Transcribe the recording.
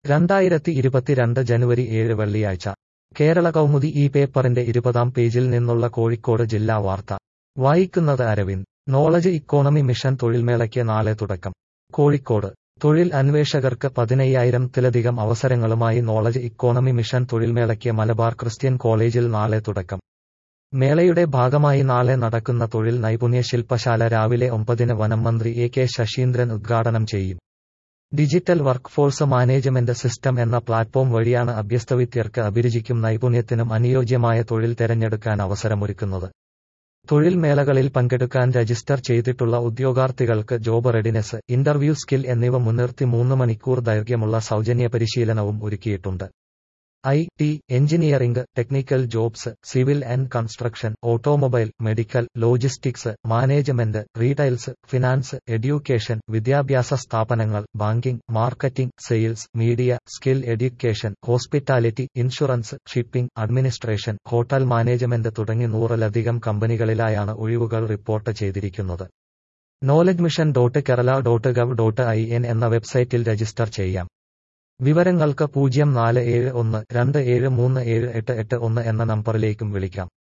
രണ്ടായിരത്തി ഇരുപത്തിരണ്ട് ജനുവരി ഏഴ് വെള്ളിയാഴ്ച കേരള കൗമുദി ഈ പേപ്പറിന്റെ ഇരുപതാം പേജിൽ നിന്നുള്ള കോഴിക്കോട് ജില്ലാ വാർത്ത വായിക്കുന്നത് അരവിന്ദ് നോളജ് ഇക്കോണമി മിഷൻ തൊഴിൽമേളയ്ക്ക് നാളെ തുടക്കം കോഴിക്കോട് തൊഴിൽ അന്വേഷകർക്ക് പതിനയ്യായിരത്തിലധികം അവസരങ്ങളുമായി നോളജ് ഇക്കോണമി മിഷൻ തൊഴിൽമേളയ്ക്ക് മലബാർ ക്രിസ്ത്യൻ കോളേജിൽ നാളെ തുടക്കം മേളയുടെ ഭാഗമായി നാളെ നടക്കുന്ന തൊഴിൽ നൈപുണ്യ ശില്പശാല രാവിലെ ഒമ്പതിന് വനം മന്ത്രി എ കെ ശശീന്ദ്രൻ ഉദ്ഘാടനം ചെയ്യും digital work force management system എന്ന പ്ലാറ്റ്ഫോം വഴിയാണ് അഭ്യസ്തവിദ്യർക്ക് അഭിരുചിക്കും നൈപുണ്യത്തിനും അനുയോജ്യമായ തൊഴിൽ തെരഞ്ഞെടുക്കാൻ അവസരമൊരുക്കുന്നത് തൊഴിൽ മേളകളിൽ പങ്കെടുക്കാൻ രജിസ്റ്റർ ചെയ്തിട്ടുള്ള ഉദ്യോഗാർത്ഥികൾക്ക് ജോബ് റെഡിനെസ് ഇന്റർവ്യൂ സ്കിൽ എന്നിവ മുൻനിർത്തി മൂന്ന് മണിക്കൂർ ദൈർഘ്യമുള്ള സൗജന്യ പരിശീലനവും ഒരുക്കിയിട്ടുണ്ട് I T engineering technical jobs civil and construction automobile medical logistics management retails finance education വിദ്യാഭ്യാസ സ്ഥാപനങ്ങൾ banking marketing sales media skill education hospitality insurance shipping administration hotel management തുടങ്ങി നൂറിലധികം കമ്പനികളിലായാണ് ഒഴിവുകൾ റിപ്പോർട്ട് ചെയ്തിരിക്കുന്നത് knowledge mission dot Kerala dot gov dot I N എന്ന വെബ്സൈറ്റിൽ register ചെയ്യാം വിവരങ്ങൾക്ക് പൂജ്യം നാല് ഏഴ് ഒന്ന് രണ്ട് ഏഴ് മൂന്ന് ഏഴ് എട്ട് എട്ട് ഒന്ന് എന്ന നമ്പറിലേക്കും വിളിക്കാം